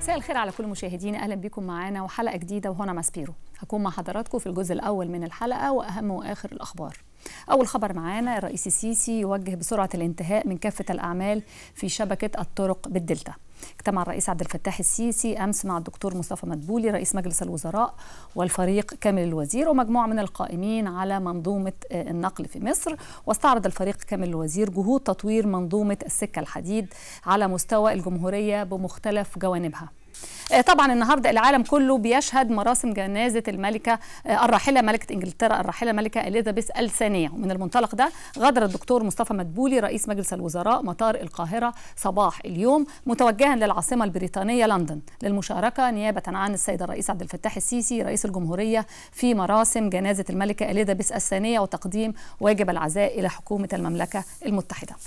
مساء الخير على كل مشاهدينا اهلا بكم معانا وحلقه جديده وهنا ماسبيرو هكون مع حضراتكم في الجزء الاول من الحلقه واهم واخر الاخبار اول خبر معانا الرئيس السيسي يوجه بسرعه الانتهاء من كافه الاعمال في شبكه الطرق بالدلتا اجتمع الرئيس عبد الفتاح السيسي امس مع الدكتور مصطفى مدبولي رئيس مجلس الوزراء والفريق كامل الوزير ومجموعه من القائمين على منظومه النقل في مصر واستعرض الفريق كامل الوزير جهود تطوير منظومه السكه الحديد على مستوى الجمهوريه بمختلف جوانبها طبعا النهارده العالم كله بيشهد مراسم جنازه الملكه الراحله ملكه انجلترا الراحله الملكه اليزابيث الثانيه ومن المنطلق ده غادر الدكتور مصطفى مدبولي رئيس مجلس الوزراء مطار القاهره صباح اليوم متوجها للعاصمه البريطانيه لندن للمشاركه نيابه عن السيد الرئيس عبد الفتاح السيسي رئيس الجمهوريه في مراسم جنازه الملكه اليزابيث الثانيه وتقديم واجب العزاء الى حكومه المملكه المتحده.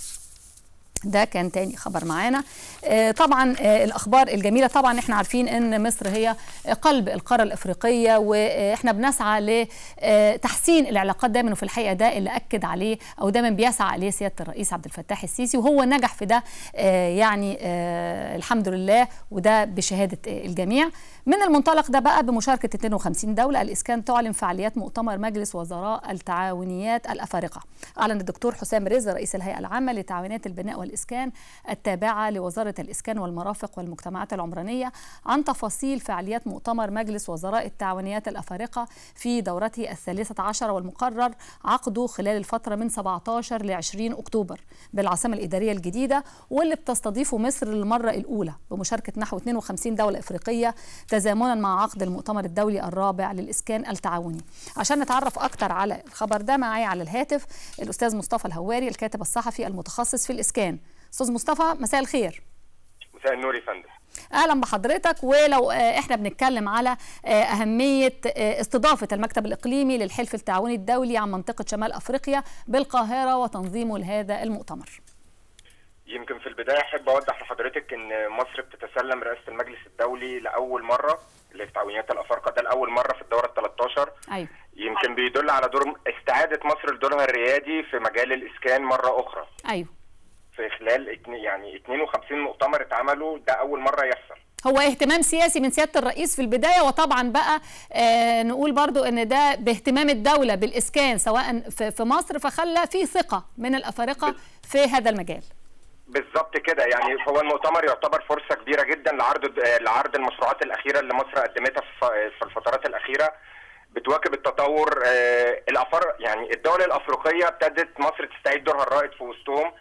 ده كان تاني خبر معانا آه طبعا آه الاخبار الجميله طبعا احنا عارفين ان مصر هي قلب القاره الافريقيه واحنا بنسعى لتحسين العلاقات دايما وفي الحقيقه ده اللي اكد عليه او دايما بيسعى عليه سياده الرئيس عبد الفتاح السيسي وهو نجح في ده آه يعني الحمد لله وده بشهاده الجميع من المنطلق ده بقى بمشاركه 52 دوله الاسكان تعلن فعاليات مؤتمر مجلس وزراء التعاونيات الافارقه اعلن الدكتور حسام رزق رئيس الهيئه العامه لتعاونيات البناء والإسكان التابعة لوزارة الإسكان والمرافق والمجتمعات العمرانية عن تفاصيل فعاليات مؤتمر مجلس وزراء التعاونيات الأفارقة في دورته الثالثة عشر والمقرر عقده خلال الفترة من 17 ل 20 أكتوبر بالعاصمة الإدارية الجديدة واللي بتستضيفه مصر للمرة الأولى بمشاركة نحو 52 دولة إفريقية تزامنا مع عقد المؤتمر الدولي الرابع للإسكان التعاوني عشان نتعرف أكتر على الخبر ده معايا على الهاتف الأستاذ مصطفى الهواري الكاتب الصحفي المتخصص في الإسكان استاذ مصطفى مساء الخير مساء النور يا فندم اهلا بحضرتك ولو احنا بنتكلم على اهميه استضافه المكتب الاقليمي للحلف التعاوني الدولي عن منطقه شمال افريقيا بالقاهره وتنظيمه لهذا المؤتمر يمكن في البدايه احب اوضح لحضرتك ان مصر بتتسلم رئاسه المجلس الدولي لاول مره للتعاونيات الافارقه ده لاول مره في الدوره ال 13 ايوه يمكن بيدل على دور استعاده مصر لدورها الريادي في مجال الاسكان مره اخرى ايوه في خلال يعني 52 مؤتمر اتعملوا ده اول مره يحصل هو اهتمام سياسي من سياده الرئيس في البدايه وطبعا بقى آه نقول برضو ان ده باهتمام الدوله بالاسكان سواء في, في مصر فخلى في ثقه من الافارقه في هذا المجال بالظبط كده يعني هو المؤتمر يعتبر فرصه كبيره جدا لعرض لعرض المشروعات الاخيره اللي مصر قدمتها في الفترات الاخيره بتواكب التطور آه الافار يعني الدول الافريقيه ابتدت مصر تستعيد دورها الرائد في وسطهم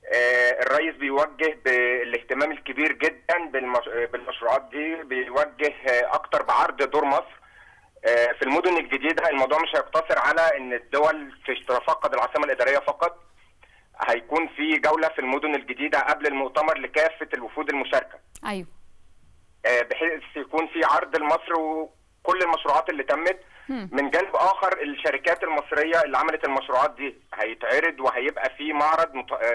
آه الرئيس بيوجه بالاهتمام الكبير جدا بالمشروعات دي بيوجه آه اكتر بعرض دور مصر آه في المدن الجديده الموضوع مش هيقتصر على ان الدول تتفقد العاصمه الاداريه فقط هيكون في جوله في المدن الجديده قبل المؤتمر لكافه الوفود المشاركه ايوه بحيث يكون في عرض لمصر وكل المشروعات اللي تمت من جانب اخر الشركات المصريه اللي عملت المشروعات دي هيتعرض وهيبقى في معرض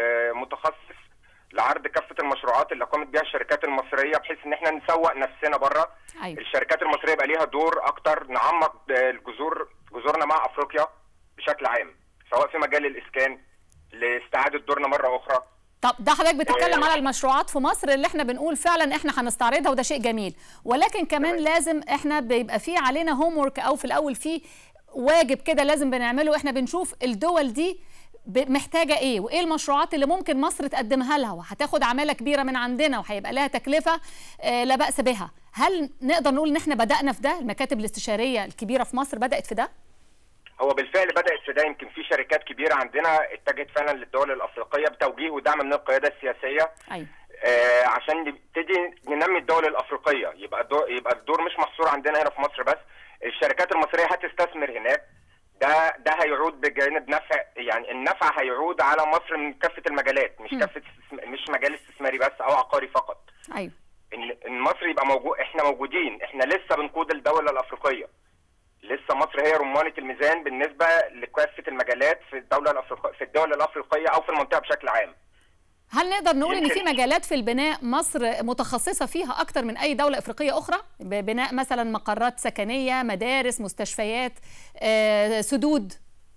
متخصص لعرض كافه المشروعات اللي قامت بها الشركات المصريه بحيث ان احنا نسوق نفسنا بره أيوة. الشركات المصريه يبقى ليها دور اكتر نعمق الجذور جذورنا مع افريقيا بشكل عام سواء في مجال الاسكان لاستعاده دورنا مره اخرى طب ده حضرتك بتتكلم على المشروعات في مصر اللي احنا بنقول فعلا احنا هنستعرضها وده شيء جميل ولكن كمان لازم احنا بيبقى في علينا هوم ورك او في الاول في واجب كده لازم بنعمله احنا بنشوف الدول دي محتاجه ايه وايه المشروعات اللي ممكن مصر تقدمها لها وهتاخد عماله كبيره من عندنا وهيبقى لها تكلفه آه لا باس بها هل نقدر نقول ان احنا بدانا في ده المكاتب الاستشاريه الكبيره في مصر بدات في ده هو بالفعل بدات في ده يمكن في شركات كبيره عندنا اتجهت فعلا للدول الافريقيه بتوجيه ودعم من القياده السياسيه ايوه آه عشان نبتدي ننمي الدول الافريقيه يبقى الدور يبقى الدور مش محصور عندنا هنا في مصر بس الشركات المصريه هتستثمر هناك ده ده هيعود بجانب نفع يعني النفع هيعود على مصر من كافه المجالات مش كافه مش مجال استثماري بس او عقاري فقط ايوه ان مصر يبقى موجود احنا موجودين احنا لسه بنقود الدوله الافريقيه لسه مصر هي رمانه الميزان بالنسبه لكافه المجالات في الدوله الافريقيه في الدول الافريقيه او في المنطقه بشكل عام هل نقدر نقول ان في مجالات في البناء مصر متخصصه فيها اكتر من اي دوله افريقيه اخرى ببناء مثلا مقرات سكنيه مدارس مستشفيات آه، سدود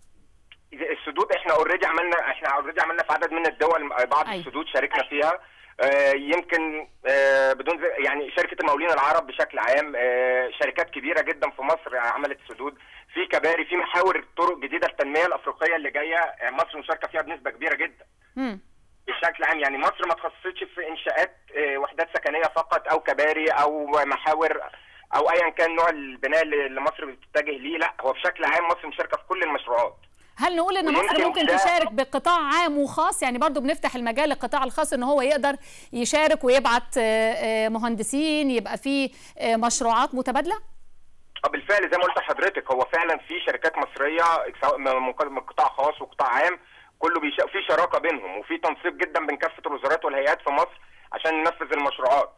السدود احنا اوريدي عملنا احنا اوريدي عملنا في عدد من الدول بعض أيوة. السدود شاركنا فيها آه، يمكن آه، بدون ذ- يعني شركه المقاولين العرب بشكل عام آه، شركات كبيره جدا في مصر عملت سدود في كباري في محاور طرق جديده التنميه الافريقيه اللي جايه آه، مصر مشاركه فيها بنسبه كبيره جدا مم. بشكل عام يعني مصر ما تخصصتش في انشاءات آه، وحدات سكنيه فقط او كباري او محاور او ايا كان نوع البناء اللي اللي مصر بتتجه ليه لا هو بشكل عام مصر مشاركه في كل المشروعات هل نقول ان مصر ويمكن ممكن ده- تشارك بقطاع عام وخاص يعني برضو بنفتح المجال للقطاع الخاص ان هو يقدر يشارك ويبعت آه، آه، مهندسين يبقى في آه، مشروعات متبادله اه بالفعل زي ما قلت لحضرتك هو فعلا في شركات مصريه سواء من من قطاع خاص وقطاع عام كله بيش... في شراكه بينهم وفي تنسيق جدا بين كافه الوزارات والهيئات في مصر عشان ننفذ المشروعات.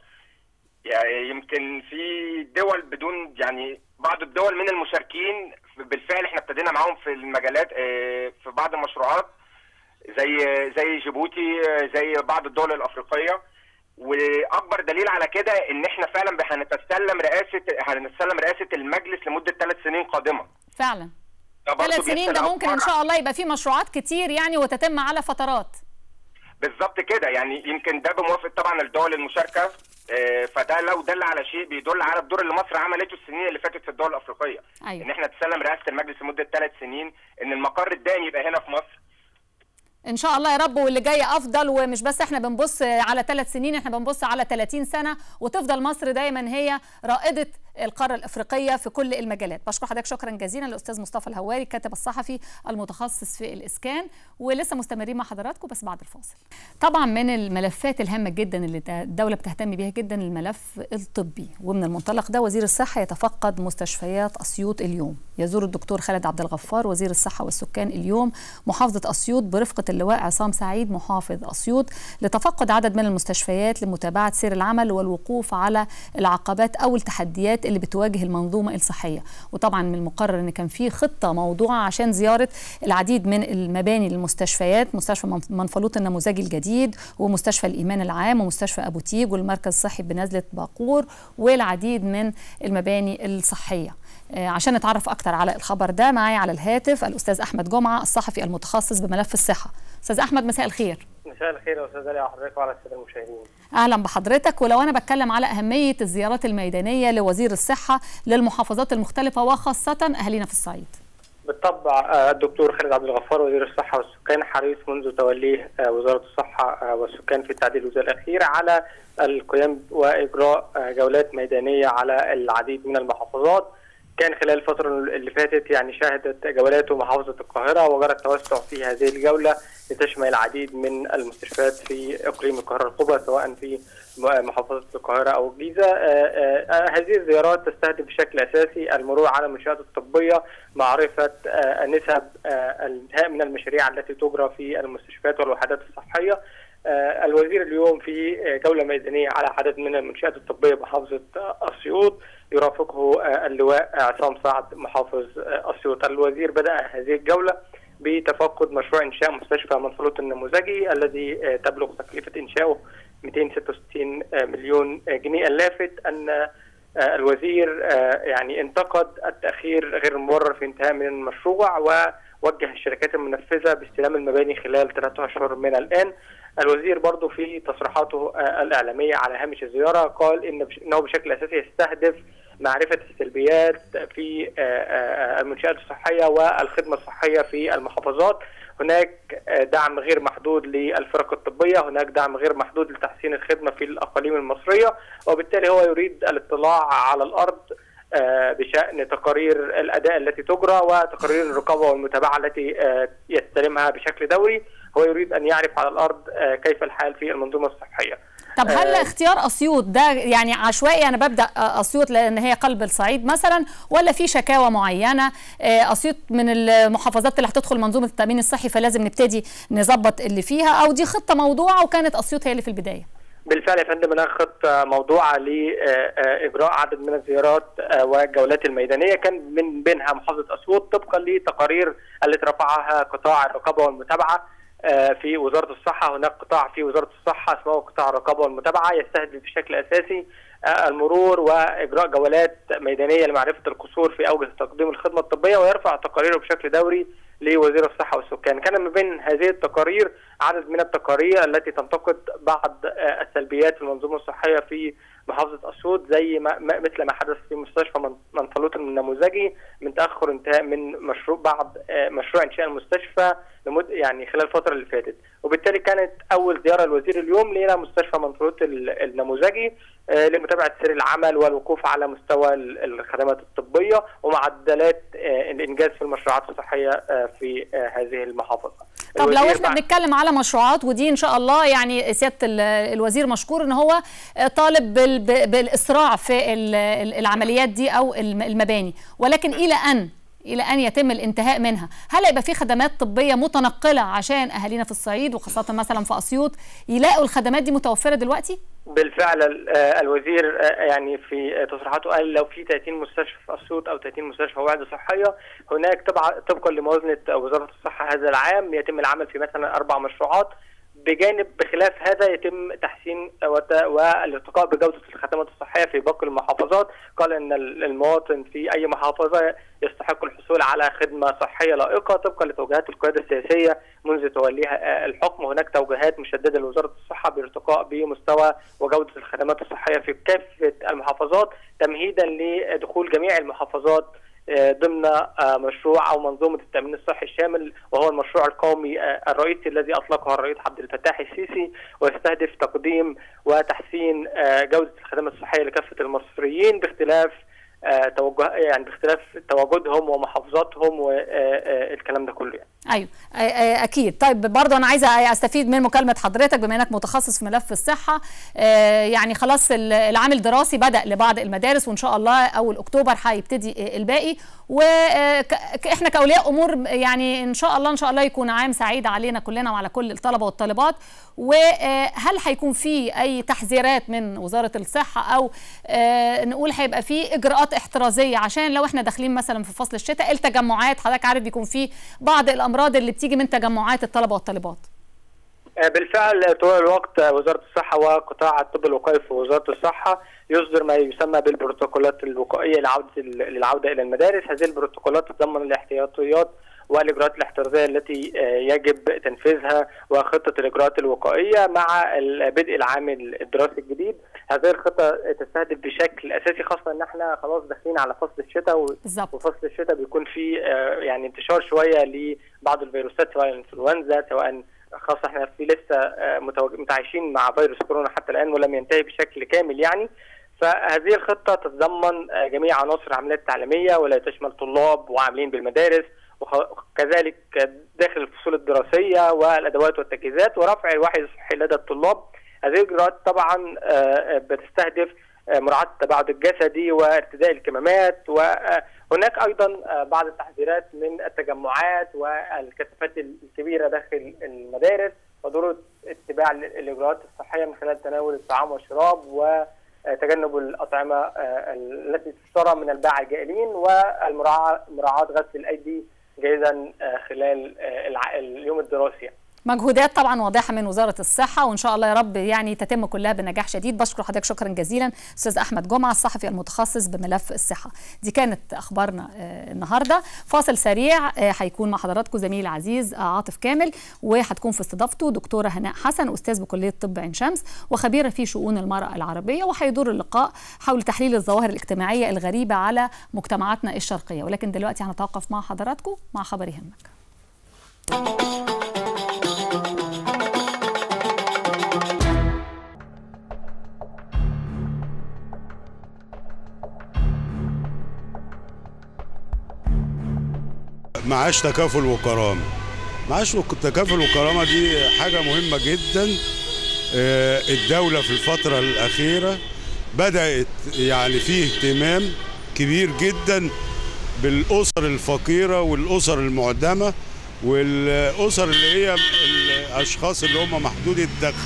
يعني يمكن في دول بدون يعني بعض الدول من المشاركين بالفعل احنا ابتدينا معاهم في المجالات اه، في بعض المشروعات زي زي جيبوتي اه، زي بعض الدول الافريقيه واكبر دليل على كده ان احنا فعلا هنتسلم رئاسه هنتسلم رئاسه المجلس لمده ثلاث سنين قادمه فعلا ده برضه ثلاث سنين بيحصل ده ممكن ان أكبر- شاء الله يبقى في مشروعات كتير يعني وتتم على فترات بالظبط كده يعني يمكن ده بموافقه طبعا الدول المشاركه آه، فده لو دل على شيء بيدل على الدور اللي مصر عملته السنين اللي فاتت في الدول الافريقيه أيوة. ان احنا تسلم رئاسه المجلس لمده ثلاث سنين ان المقر الدائم يبقى هنا في مصر ان شاء الله يا رب واللي جاي افضل ومش بس احنا بنبص على ثلاث سنين احنا بنبص على 30 سنه وتفضل مصر دايما هي رائده القاره الافريقيه في كل المجالات بشكر حضرتك شكرا جزيلا الاستاذ مصطفى الهواري الكاتب الصحفي المتخصص في الاسكان ولسه مستمرين مع حضراتكم بس بعد الفاصل طبعا من الملفات الهامه جدا اللي الدوله بتهتم بيها جدا الملف الطبي ومن المنطلق ده وزير الصحه يتفقد مستشفيات اسيوط اليوم يزور الدكتور خالد عبد الغفار وزير الصحه والسكان اليوم محافظه اسيوط برفقه اللواء عصام سعيد محافظ اسيوط لتفقد عدد من المستشفيات لمتابعه سير العمل والوقوف على العقبات او التحديات اللي بتواجه المنظومه الصحيه وطبعا من المقرر ان كان في خطه موضوعه عشان زياره العديد من المباني للمستشفيات مستشفى منف- منفلوط النموذجي الجديد ومستشفى الايمان العام ومستشفى ابو تيج والمركز الصحي بنزله باقور والعديد من المباني الصحيه آه، عشان نتعرف اكتر على الخبر ده معايا على الهاتف الاستاذ احمد جمعه الصحفي المتخصص بملف الصحه استاذ احمد مساء الخير مساء الخير يا استاذ علي وحضرتك وعلى الساده المشاهدين. اهلا بحضرتك ولو انا بتكلم على اهميه الزيارات الميدانيه لوزير الصحه للمحافظات المختلفه وخاصه اهالينا في الصعيد بالطبع آه، الدكتور خالد عبد الغفار وزير الصحه والسكان حريص منذ توليه آه، وزاره الصحه آه، والسكان في التعديل الوزاري الاخير على القيام واجراء آه، جولات ميدانيه على العديد من المحافظات. كان خلال الفترة اللي فاتت يعني شهدت جولاته محافظة القاهرة وجرى التوسع في هذه الجولة لتشمل العديد من المستشفيات في إقليم القاهرة الكبرى سواء في محافظة القاهرة أو الجيزة آه، آه، هذه الزيارات تستهدف بشكل أساسي المرور على المنشآت الطبية معرفة آه، نسب آه، الانتهاء من المشاريع التي تجرى في المستشفيات والوحدات الصحية آه، الوزير اليوم في آه، جولة ميدانية على عدد من المنشآت الطبية بمحافظة آه، أسيوط يرافقه آه، اللواء عصام سعد محافظ آه، أسيوط الوزير بدأ هذه الجولة بتفقد مشروع إنشاء مستشفى منفلوط النموذجي الذي آه، تبلغ تكلفة إنشاؤه 266 آه، مليون آه، جنيه اللافت أن آه، الوزير آه، يعني انتقد التأخير غير المبرر في انتهاء من المشروع ووجه الشركات المنفذة باستلام المباني خلال ثلاثة أشهر من الآن الوزير برضه في تصريحاته آه، الإعلامية على هامش الزيارة قال إن بش- إنه بشكل أساسي يستهدف معرفة السلبيات في آه، آه، المنشآت الصحية والخدمة الصحية في المحافظات هناك آه، دعم غير محدود للفرق الطبية هناك دعم غير محدود لتحسين الخدمة في الأقاليم المصرية وبالتالي هو يريد الاطلاع على الأرض آه، بشأن تقارير الأداء التي تجرى وتقارير الرقابة والمتابعة التي آه، يستلمها بشكل دوري هو يريد أن يعرف على الأرض آه، كيف الحال في المنظومة الصحية طب هل آه، اختيار اسيوط ده يعني عشوائي انا ببدا آه، اسيوط لان هي قلب الصعيد مثلا ولا في شكاوى معينه آه، اسيوط من المحافظات اللي هتدخل منظومه التامين الصحي فلازم نبتدي نظبط اللي فيها او دي خطه موضوعه وكانت اسيوط هي اللي في البدايه بالفعل يا فندم هناك خطة موضوعة لإجراء عدد من الزيارات آه، والجولات الميدانية كان من بينها محافظة أسيوط طبقا لتقارير التي رفعها قطاع الرقابة والمتابعة آه، في وزارة الصحة هناك قطاع في وزارة الصحة اسمه قطاع الرقابة والمتابعة يستهدف بشكل أساسي آه، المرور وإجراء جولات ميدانية لمعرفة القصور في أوجه تقديم الخدمة الطبية ويرفع تقاريره بشكل دوري لوزير الصحه والسكان كان من بين هذه التقارير عدد من التقارير التي تنتقد بعض السلبيات في المنظومه الصحيه في محافظه اسيوط زي ما مثل ما حدث في مستشفى منفلوط النموذجي من تاخر انتهاء من مشروع بعض مشروع انشاء المستشفى لمد يعني خلال الفتره اللي فاتت وبالتالي كانت اول زياره لوزير اليوم الى مستشفى منفلوط النموذجي لمتابعه سير العمل والوقوف على مستوى الخدمات الطبيه ومعدلات الانجاز في المشروعات الصحيه في هذه المحافظه. طب لو احنا بنتكلم على مشروعات ودي ان شاء الله يعني سياده الوزير مشكور ان هو طالب بالاسراع في العمليات دي او المباني ولكن الى ان الى ان يتم الانتهاء منها هل هيبقى في خدمات طبيه متنقله عشان اهالينا في الصعيد وخاصه مثلا في اسيوط يلاقوا الخدمات دي متوفره دلوقتي بالفعل الوزير يعني في تصريحاته قال لو في 30 مستشفى في اسيوط او 30 مستشفى وعده صحيه هناك طبقا لموازنه وزاره الصحه هذا العام يتم العمل في مثلا اربع مشروعات بجانب بخلاف هذا يتم تحسين والارتقاء بجوده الخدمات الصحيه في باقي المحافظات قال ان المواطن في اي محافظه يستحق الحصول على خدمه صحيه لائقه طبقا لتوجيهات القياده السياسيه منذ توليها الحكم هناك توجيهات مشدده لوزاره الصحه بارتقاء بمستوى وجوده الخدمات الصحيه في كافه المحافظات تمهيدا لدخول جميع المحافظات ضمن مشروع او منظومه التامين الصحي الشامل وهو المشروع القومي الرئيسي الذي اطلقه الرئيس عبد الفتاح السيسي ويستهدف تقديم وتحسين جوده الخدمات الصحيه لكافه المصريين باختلاف توجه يعني باختلاف تواجدهم ومحافظاتهم والكلام ده كله يعني. ايوه اكيد طيب برضه انا عايزه استفيد من مكالمه حضرتك بما انك متخصص في ملف الصحه يعني خلاص العام الدراسي بدا لبعض المدارس وان شاء الله اول اكتوبر هيبتدي الباقي واحنا كاولياء امور يعني ان شاء الله ان شاء الله يكون عام سعيد علينا كلنا وعلى كل الطلبه والطالبات وهل هيكون في اي تحذيرات من وزاره الصحه او نقول هيبقى في اجراءات احترازيه عشان لو احنا داخلين مثلا في فصل الشتاء التجمعات حضرتك عارف بيكون في بعض الامراض اللي بتيجي من تجمعات الطلبه والطالبات بالفعل طول الوقت وزاره الصحه وقطاع الطب الوقائي في وزاره الصحه يصدر ما يسمى بالبروتوكولات الوقائيه لعوده للعوده الى المدارس، هذه البروتوكولات تتضمن الاحتياطيات والاجراءات الاحترازيه التي يجب تنفيذها وخطه الاجراءات الوقائيه مع بدء العام الدراسي الجديد، هذه الخطه تستهدف بشكل اساسي خاصه ان احنا خلاص داخلين على فصل الشتاء وفصل الشتاء بيكون فيه يعني انتشار شويه لبعض الفيروسات سواء الانفلونزا سواء خاصة احنا في لسه متعايشين مع فيروس كورونا حتى الآن ولم ينتهي بشكل كامل يعني فهذه الخطة تتضمن جميع عناصر العمليات التعليمية ولا تشمل طلاب وعاملين بالمدارس وكذلك داخل الفصول الدراسية والأدوات والتجهيزات ورفع الوعي الصحي لدى الطلاب هذه الإجراءات طبعا بتستهدف مراعاة التباعد الجسدي وارتداء الكمامات وهناك أيضا بعض التحذيرات من التجمعات والكثافات الكبيرة داخل المدارس وضرورة اتباع الإجراءات الصحية من خلال تناول الطعام والشراب وتجنب الأطعمة التي تشترى من الباعة الجائلين والمراعاة مراعاة غسل الأيدي جيدا خلال اليوم الدراسي مجهودات طبعا واضحه من وزاره الصحه وان شاء الله يا رب يعني تتم كلها بنجاح شديد بشكر حضرتك شكرا جزيلا استاذ احمد جمعه الصحفي المتخصص بملف الصحه دي كانت اخبارنا النهارده فاصل سريع هيكون مع حضراتكم زميل العزيز عاطف كامل وهتكون في استضافته دكتوره هناء حسن استاذ بكليه طب عين شمس وخبيره في شؤون المراه العربيه وهيدور اللقاء حول تحليل الظواهر الاجتماعيه الغريبه على مجتمعاتنا الشرقيه ولكن دلوقتي هنتوقف مع حضراتكم مع خبر يهمك معاش تكافل وكرامه معاش تكافل وكرامه دي حاجه مهمه جدا الدوله في الفتره الاخيره بدات يعني فيه اهتمام كبير جدا بالاسر الفقيره والاسر المعدمه والاسر اللي هي الاشخاص اللي هم محدودي الدخل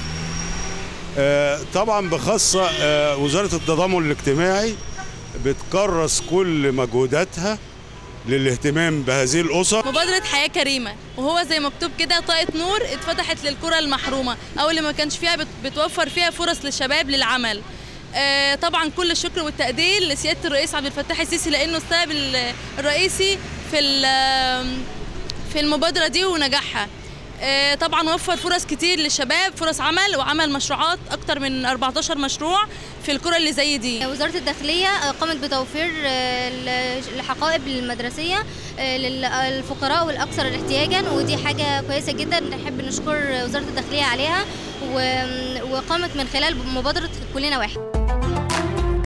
طبعا بخاصه وزاره التضامن الاجتماعي بتكرس كل مجهوداتها للاهتمام بهذه الاسر مبادره حياه كريمه وهو زي مكتوب كده طاقه نور اتفتحت للقرى المحرومه او اللي ما كانش فيها بتوفر فيها فرص للشباب للعمل آه طبعا كل الشكر والتقدير لسياده الرئيس عبد الفتاح السيسي لانه السبب الرئيسي في في المبادرة دي ونجاحها آه، طبعا وفر فرص كتير للشباب فرص عمل وعمل مشروعات اكتر من 14 مشروع في القرى اللي زي دي وزارة الداخلية قامت بتوفير آه، ال- الحقائب المدرسية آه، للفقراء والأكثر احتياجا ودي حاجة كويسة جدا نحب نشكر وزارة الداخلية عليها و- وقامت من خلال مبادرة كلنا واحد